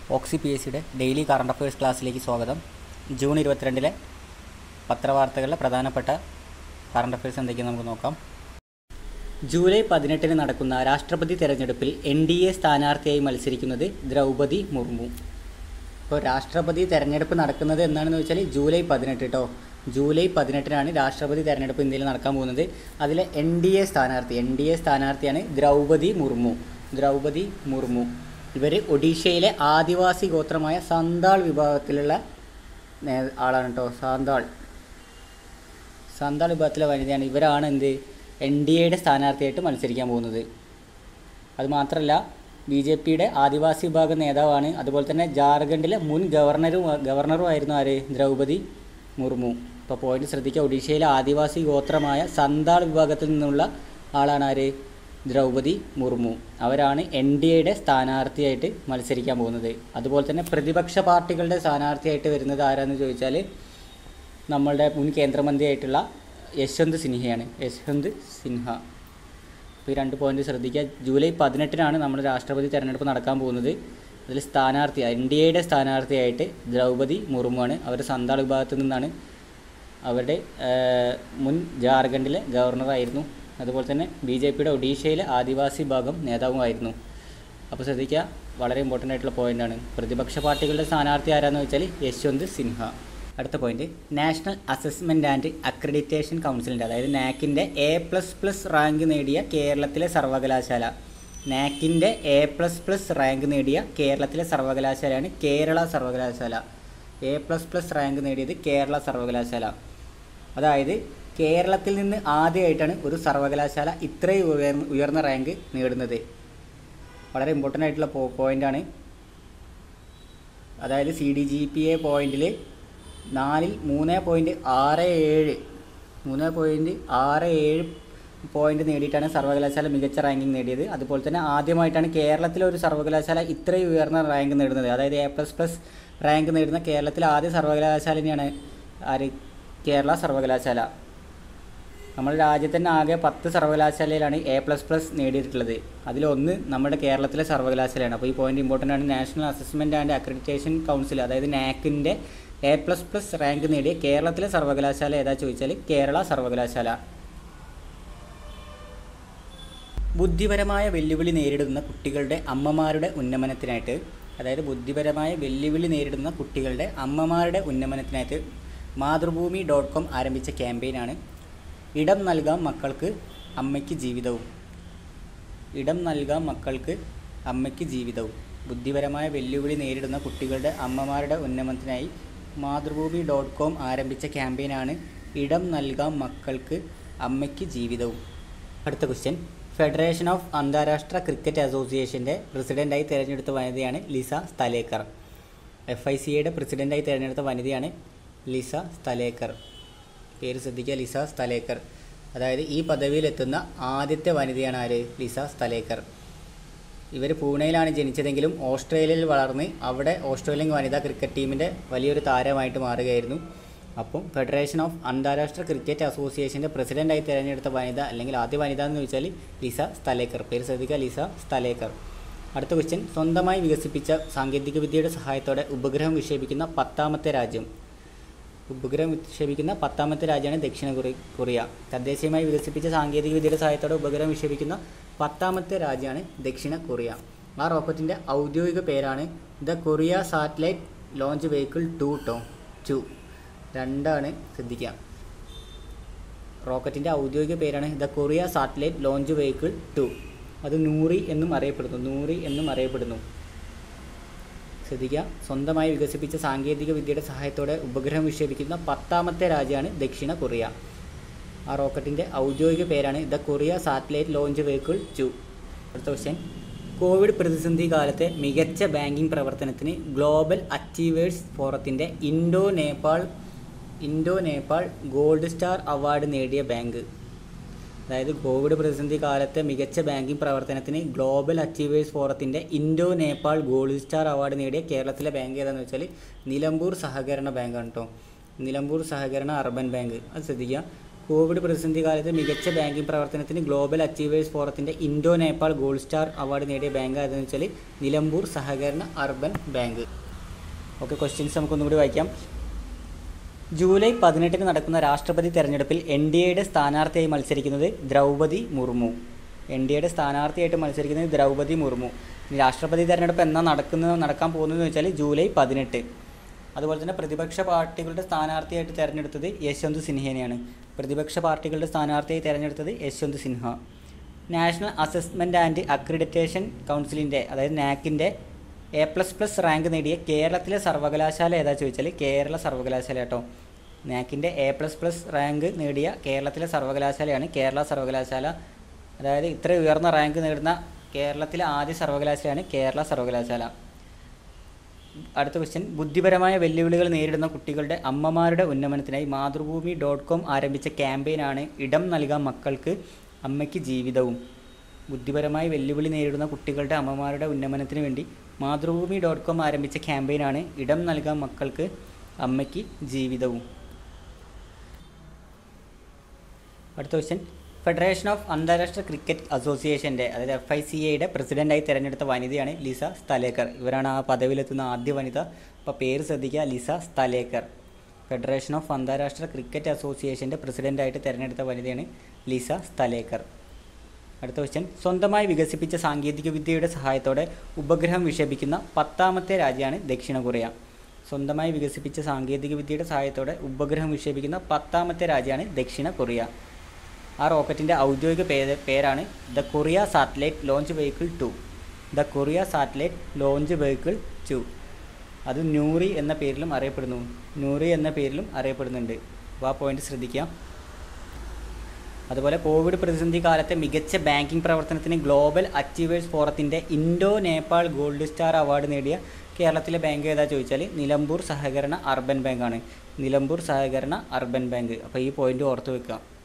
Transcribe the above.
ഓക്സി P S സിയുടെ daily current affairs ക്ലാസ്സിലേക്ക് സ്വാഗതം ജൂൺ ഇരുപത്തിരണ്ടിലെ പത്രവാർത്തകളിലെ പ്രധാനപ്പെട്ട കറണ്ട് അഫയേഴ്സ് എന്തൊക്കെയെന്ന് നമുക്ക് നോക്കാം ജൂലൈ പതിനെട്ടിന് നടക്കുന്ന രാഷ്ട്രപതി തെരഞ്ഞെടുപ്പിൽ എൻ ഡി എ സ്ഥാനാർത്ഥിയായി മത്സരിക്കുന്നത് ദ്രൗപതി മുർമു ഇപ്പോൾ രാഷ്ട്രപതി തെരഞ്ഞെടുപ്പ് നടക്കുന്നത് എന്നാണെന്ന് വെച്ചാൽ ജൂലൈ പതിനെട്ട് കേട്ടോ ജൂലൈ പതിനെട്ടിനാണ് രാഷ്ട്രപതി തെരഞ്ഞെടുപ്പ് ഇന്ത്യയിൽ നടക്കാൻ പോകുന്നത് അതിലെ എൻ ഡി എ സ്ഥാനാർത്ഥി എൻ ഡി എ സ്ഥാനാർത്ഥിയാണ് ദ്രൗപതി മുർമു ദ്രൗപതി മുർമു ഇവർ ഒഡീഷയിലെ ആദിവാസി ഗോത്രമായ സന്താൾ വിഭാഗത്തിലുള്ള നേ- ആളാണ് കേട്ടോ സാന്താൾ സന്താൾ വിഭാഗത്തിലെ വനിതയാണ് ഇവരാണ് എന്ത് എൻ ഡി എയുടെ സ്ഥാനാർത്ഥിയായിട്ട് മത്സരിക്കാൻ പോകുന്നത് അതുമാത്രമല്ല ബി ജെ പിയുടെ ആദിവാസി വിഭാഗം നേതാവാണ് അതുപോലെ തന്നെ ജാർഖണ്ഡിലെ മുൻ ഗവർണറും ഗവർണറുമായിരുന്നു ആര് ദ്രൗപതി മുർമു ഇപ്പോൾ പോയിന്റ് ശ്രദ്ധിക്കുക ഒഡീഷയിലെ ആദിവാസി ഗോത്രമായ സന്താൾ വിഭാഗത്തിൽ നിന്നുള്ള ആളാണ് ആര് ദ്രൗപതി മുർമു അവരാണ് എൻ ഡി എയുടെ സ്ഥാനാർത്ഥിയായിട്ട് മത്സരിക്കാൻ പോകുന്നത് അതുപോലെ തന്നെ പ്രതിപക്ഷ പാർട്ടികളുടെ സ്ഥാനാർത്ഥിയായിട്ട് വരുന്നത് ആരാന്ന് ചോദിച്ചാൽ നമ്മളുടെ മുൻ കേന്ദ്രമന്ത്രിയായിട്ടുള്ള യശ്വന്ത് സിൻഹയാണ് യശ്വന്ത് സിൻഹ അപ്പോൾ ഈ രണ്ട് പോയിന്റ് ശ്രദ്ധിക്കുക ജൂലൈ പതിനെട്ടിനാണ് നമ്മുടെ രാഷ്ട്രപതി തെരഞ്ഞെടുപ്പ് നടക്കാൻ പോകുന്നത് അതിൽ സ്ഥാനാർത്ഥി എൻ ഡി എയുടെ സ്ഥാനാർത്ഥിയായിട്ട് ദ്രൗപതി മുർമുവാണ് അവർ സന്താൾ വിഭാഗത്തിൽ നിന്നാണ് അവരുടെ ഏഹ്, മുൻ ജാർഖണ്ഡിലെ ഗവർണറായിരുന്നു അതുപോലെ തന്നെ ബി ജെ പിയുടെ ഒഡീഷയിലെ ആദിവാസി വിഭാഗം നേതാവുമായിരുന്നു അപ്പോൾ ശ്രദ്ധിക്കുക വളരെ ഇമ്പോർട്ടൻ്റ് ആയിട്ടുള്ള പോയിൻ്റാണ് പ്രതിപക്ഷ പാർട്ടികളുടെ സ്ഥാനാർത്ഥി ആരാന്ന് വെച്ചാൽ യശ്വന്ത് സിൻഹ അടുത്ത point national assessment and accreditation കൗൺസിലിൻ്റെ അതായത് നാക്കിൻ്റെ എ പ്ലസ് പ്ലസ് റാങ്ക് നേടിയ കേരളത്തിലെ സർവകലാശാല നാക്കിൻ്റെ എ പ്ലസ് പ്ലസ് റാങ്ക് നേടിയ കേരളത്തിലെ സർവകലാശാലയാണ് കേരള സർവകലാശാല എ പ്ലസ് പ്ലസ് റാങ്ക് നേടിയത് കേരള സർവകലാശാല അതായത് കേരളത്തിൽ നിന്ന് ആദ്യമായിട്ടാണ് ഒരു സർവകലാശാല ഇത്രയും ഉയർന്ന ഉയർന്ന റാങ്ക് നേടുന്നത് വളരെ ഇമ്പോർട്ടൻ്റ് ആയിട്ടുള്ള പോ പോയിൻ്റാണ് അതായത് C D G P A പോയിന്റിൽ നാലിൽ മൂന്ന് പോയിൻറ്റ് ആറ് ഏഴ് മൂന്ന് പോയിൻറ്റ് ആറ് ഏഴ് പോയിന്റ് നേടിയിട്ടാണ് സർവകലാശാല മികച്ച റാങ്കിങ് നേടിയത് അതുപോലെ തന്നെ ആദ്യമായിട്ടാണ് കേരളത്തിലെ ഒരു സർവകലാശാല ഇത്രയും ഉയർന്ന റാങ്ക് നേടുന്നത് അതായത് എ പ്ലസ് പ്ലസ് റാങ്ക് നേടുന്ന കേരളത്തിലെ ആദ്യ സർവകലാശാല തന്നെയാണ് ആര് കേരള സർവകലാശാല നമ്മുടെ രാജ്യത്ത് തന്നെ ആകെ പത്ത് സർവകലാശാലയിലാണ് എ പ്ലസ് പ്ലസ് നേടിയിട്ടുള്ളത് അതിലൊന്ന് നമ്മുടെ കേരളത്തിലെ സർവകലാശാലയാണ് അപ്പോൾ ഈ പോയിന്റ് ഇമ്പോർട്ടൻ്റ് ആണ് national assessment and accreditation council അതായത് നാക്കിൻ്റെ എ പ്ലസ് പ്ലസ് റാങ്ക് നേടിയ കേരളത്തിലെ സർവകലാശാല ഏതാ ചോദിച്ചാൽ കേരള സർവകലാശാല ബുദ്ധിപരമായ വെല്ലുവിളി നേരിടുന്ന കുട്ടികളുടെ അമ്മമാരുടെ ഉന്നമനത്തിനായിട്ട് അതായത് ബുദ്ധിപരമായ വെല്ലുവിളി നേരിടുന്ന കുട്ടികളുടെ അമ്മമാരുടെ ഉന്നമനത്തിനായിട്ട് മാതൃഭൂമി ഡോട്ട് കോം ആരംഭിച്ച ക്യാമ്പയിനാണ് ഇടം നൽകാം മക്കൾക്ക് അമ്മയ്ക്ക് ജീവിതവും ഇടം നൽകാം മക്കൾക്ക് അമ്മയ്ക്ക് ജീവിതവും ബുദ്ധിപരമായ വെല്ലുവിളി നേരിടുന്ന കുട്ടികളുടെ അമ്മമാരുടെ ഉന്നമനത്തിനായി മാതൃഭൂമി ഡോട്ട് കോം ആരംഭിച്ച ക്യാമ്പയിനാണ് ഇടം നൽകാം മക്കൾക്ക് അമ്മയ്ക്ക് ജീവിതവും അടുത്ത ക്വസ്റ്റ്യൻ ഫെഡറേഷൻ ഓഫ് അന്താരാഷ്ട്ര ക്രിക്കറ്റ് അസോസിയേഷൻ്റെ പ്രസിഡൻ്റായി തിരഞ്ഞെടുത്ത വനിതയാണ് Lisa Sthalekar F I C എയുടെ പ്രസിഡൻ്റായി തിരഞ്ഞെടുത്ത വനിതയാണ് ലിസ സ്ഥലേക്കർ പേര് ശ്രദ്ധിക്കുക ലിസ സ്ഥലേക്കർ അതായത് ഈ പദവിയിലെത്തുന്ന ആദ്യത്തെ വനിതയാണ് ആര് ലിസ സ്ഥലേക്കർ ഇവർ പൂനെയിലാണ് ജനിച്ചതെങ്കിലും ഓസ്ട്രേലിയയിൽ വളർന്ന് അവിടെ ഓസ്ട്രേലിയൻ വനിതാ ക്രിക്കറ്റ് ടീമിൻ്റെ വലിയൊരു താരമായിട്ട് മാറുകയായിരുന്നു അപ്പം ഫെഡറേഷൻ ഓഫ് അന്താരാഷ്ട്ര ക്രിക്കറ്റ് അസോസിയേഷൻ്റെ പ്രസിഡൻ്റായി തിരഞ്ഞെടുത്ത വനിത അല്ലെങ്കിൽ ആദ്യ വനിത എന്ന് ചോദിച്ചാൽ ലിസ സ്ഥലേക്കർ പേര് ശ്രദ്ധിക്കുക ലിസ സ്ഥലേക്കർ അടുത്ത ക്വസ്റ്റ്യൻ സ്വന്തമായി വികസിപ്പിച്ച സാങ്കേതികവിദ്യയുടെ സഹായത്തോടെ ഉപഗ്രഹം വിക്ഷേപിക്കുന്ന പത്താമത്തെ രാജ്യം ഉപഗ്രഹം വിക്ഷേപിക്കുന്ന പത്താമത്തെ രാജ്യമാണ് ദക്ഷിണ കൊറി കൊറിയ തദ്ദേശീയമായി വികസിപ്പിച്ച സാങ്കേതിക വിദ്യയുടെ സഹായത്തോടെ ഉപഗ്രഹം വിക്ഷേപിക്കുന്ന പത്താമത്തെ രാജ്യമാണ് ദക്ഷിണ കൊറിയ ആ റോക്കറ്റിൻ്റെ ഔദ്യോഗിക പേരാണ് the Korea satellite launch vehicle two ടോ ടു രണ്ടാണ് ശ്രദ്ധിക്കുക റോക്കറ്റിൻ്റെ ഔദ്യോഗിക പേരാണ് the Korea satellite launch vehicle two അത് നൂറി എന്നും അറിയപ്പെടുന്നു നൂറി എന്നും അറിയപ്പെടുന്നു ശ്രദ്ധിക്കുക സ്വന്തമായി വികസിപ്പിച്ച സാങ്കേതിക വിദ്യയുടെ സഹായത്തോടെ ഉപഗ്രഹം വിക്ഷേപിക്കുന്ന പത്താമത്തെ രാജ്യമാണ് ദക്ഷിണ കൊറിയ ആ റോക്കറ്റിൻ്റെ ഔദ്യോഗിക പേരാണ് the Korea satellite launch vehicle two അടുത്ത ക്വസ്റ്റ്യൻ കോവിഡ് പ്രതിസന്ധി കാലത്തെ മികച്ച ബാങ്കിംഗ് പ്രവർത്തനത്തിന് ഗ്ലോബൽ അച്ചീവേഴ്സ് ഫോറത്തിൻ്റെ Indo Nepal Indo Nepal gold star award നേടിയ ബാങ്ക് അതായത് കോവിഡ് പ്രതിസന്ധി കാലത്തെ മികച്ച ബാങ്കിംഗ് പ്രവർത്തനത്തിന് ഗ്ലോബൽ അച്ചീവേഴ്സ് ഫോറത്തിൻ്റെ Indo Nepal gold star award നേടിയ കേരളത്തിലെ ബാങ്ക് ഏതാണെന്ന് വെച്ചാൽ നിലമ്പൂർ സഹകരണ ബാങ്കാണ് കേട്ടോ നിലമ്പൂർ സഹകരണ അർബൻ ബാങ്ക് അത് ശ്രദ്ധിക്കുക കോവിഡ് പ്രതിസന്ധി കാലത്ത് മികച്ച ബാങ്കിംഗ് പ്രവർത്തനത്തിന് ഗ്ലോബൽ അച്ചീവേഴ്സ് ഫോറത്തിൻ്റെ Indo Nepal gold star award നേടിയ ബാങ്ക് ഏതെന്ന് വെച്ചാൽ നിലമ്പൂർ സഹകരണ അർബൻ ബാങ്ക് ഓക്കെ ക്വസ്റ്റ്യൻസ് നമുക്കൊന്നുകൂടി വായിക്കാം ജൂലൈ പതിനെട്ടിന് നടക്കുന്ന രാഷ്ട്രപതി തെരഞ്ഞെടുപ്പിൽ എൻ ഡി എയുടെ സ്ഥാനാർത്ഥിയായി മത്സരിക്കുന്നത് ദ്രൗപതി മുർമു എൻ ഡി എയുടെ സ്ഥാനാർത്ഥിയായിട്ട് മത്സരിക്കുന്നത് ദ്രൗപതി മുർമു ഇനി രാഷ്ട്രപതി തെരഞ്ഞെടുപ്പ് എന്നാ നടക്കുന്നത് നടക്കാൻ പോകുന്നതെന്ന് വെച്ചാൽ ജൂലൈ പതിനെട്ട് അതുപോലെ തന്നെ പ്രതിപക്ഷ പാർട്ടികളുടെ സ്ഥാനാർത്ഥിയായിട്ട് തിരഞ്ഞെടുത്തത് യശ്വന്ത് സിൻഹേനെയാണ് പ്രതിപക്ഷ പാർട്ടികളുടെ സ്ഥാനാർത്ഥിയായി തിരഞ്ഞെടുത്തത് Yashwant Sinha national assessment and accreditation കൗൺസിലിൻ്റെ അതായത് നാക്കിൻ്റെ എ പ്ലസ് പ്ലസ് റാങ്ക് നേടിയ കേരളത്തിലെ സർവകലാശാല ഏതാ ചോദിച്ചാൽ കേരള സർവകലാശാല കേട്ടോ നാക്കിൻ്റെ എ പ്ലസ് പ്ലസ് റാങ്ക് നേടിയ കേരളത്തിലെ സർവകലാശാലയാണ് കേരള സർവകലാശാല അതായത് ഇത്ര ഉയർന്ന റാങ്ക് നേടുന്ന കേരളത്തിലെ ആദ്യ സർവകലാശാലയാണ് കേരള സർവകലാശാല അടുത്ത ക്വസ്റ്റ്യൻ ബുദ്ധിപരമായ വെല്ലുവിളികൾ നേരിടുന്ന കുട്ടികളുടെ അമ്മമാരുടെ ഉന്നമനത്തിനായി മാതൃഭൂമി ഡോട്ട് കോം ആരംഭിച്ച ക്യാമ്പയിനാണ് ഇടം നൽകാം മക്കൾക്ക് അമ്മയ്ക്ക് ജീവിതവും ബുദ്ധിപരമായ വെല്ലുവിളി നേരിടുന്ന കുട്ടികളുടെ അമ്മമാരുടെ ഉന്നമനത്തിന് വേണ്ടി മാതൃഭൂമി ഡോട്ട് കോം ആരംഭിച്ച ക്യാമ്പയിനാണ് ഇടം നൽകാം മക്കൾക്ക് അമ്മയ്ക്ക് ജീവിതവും അടുത്ത ക്വസ്റ്റ്യൻ ഫെഡറേഷൻ ഓഫ് അന്താരാഷ്ട്ര ക്രിക്കറ്റ് അസോസിയേഷൻ്റെ അതായത് എഫ് ഐ സി എയുടെ പ്രസിഡൻ്റായി തിരഞ്ഞെടുത്ത വനിതയാണ് ലിസ സ്ഥലേക്കർ ഇവരാണ് ആ പദവിയിലെത്തുന്ന ആദ്യ വനിത അപ്പോൾ പേര് ശ്രദ്ധിക്കുക ലിസ സ്ഥലേക്കർ ഫെഡറേഷൻ ഓഫ് അന്താരാഷ്ട്ര ക്രിക്കറ്റ് അസോസിയേഷൻ്റെ പ്രസിഡൻ്റായിട്ട് തിരഞ്ഞെടുത്ത വനിതയാണ് ലിസ സ്ഥലേക്കർ അടുത്ത ക്വസ്റ്റ്യൻ സ്വന്തമായി വികസിപ്പിച്ച സാങ്കേതികവിദ്യയുടെ സഹായത്തോടെ ഉപഗ്രഹം വിക്ഷേപിക്കുന്ന പത്താമത്തെ രാജ്യമാണ് ദക്ഷിണ കൊറിയ സ്വന്തമായി വികസിപ്പിച്ച സാങ്കേതികവിദ്യയുടെ സഹായത്തോടെ ഉപഗ്രഹം വിക്ഷേപിക്കുന്ന പത്താമത്തെ രാജ്യമാണ് ദക്ഷിണ കൊറിയ ആ റോക്കറ്റിൻ്റെ ഔദ്യോഗിക പേര് പേരാണ് the Korea satellite launch vehicle two the Korea satellite launch vehicle two അത് നൂറി എന്ന പേരിലും അറിയപ്പെടുന്നു നൂറി എന്ന പേരിലും അറിയപ്പെടുന്നുണ്ട് അപ്പോൾ ആ പോയിന്റ് ശ്രദ്ധിക്കുക അതുപോലെ കോവിഡ് പ്രതിസന്ധി കാലത്തെ മികച്ച ബാങ്കിംഗ് പ്രവർത്തനത്തിന് ഗ്ലോബൽ അച്ചീവേഴ്സ് ഫോറത്തിൻ്റെ Indo Nepal gold star award നേടിയ കേരളത്തിലെ ബാങ്ക് ഏതാ ചോദിച്ചാൽ നിലമ്പൂർ സഹകരണ അർബൻ ബാങ്കാണ് നിലമ്പൂർ സഹകരണ അർബൻ ബാങ്ക് അപ്പോൾ ഈ പോയിന്റ് ഓർത്ത് വെക്കുക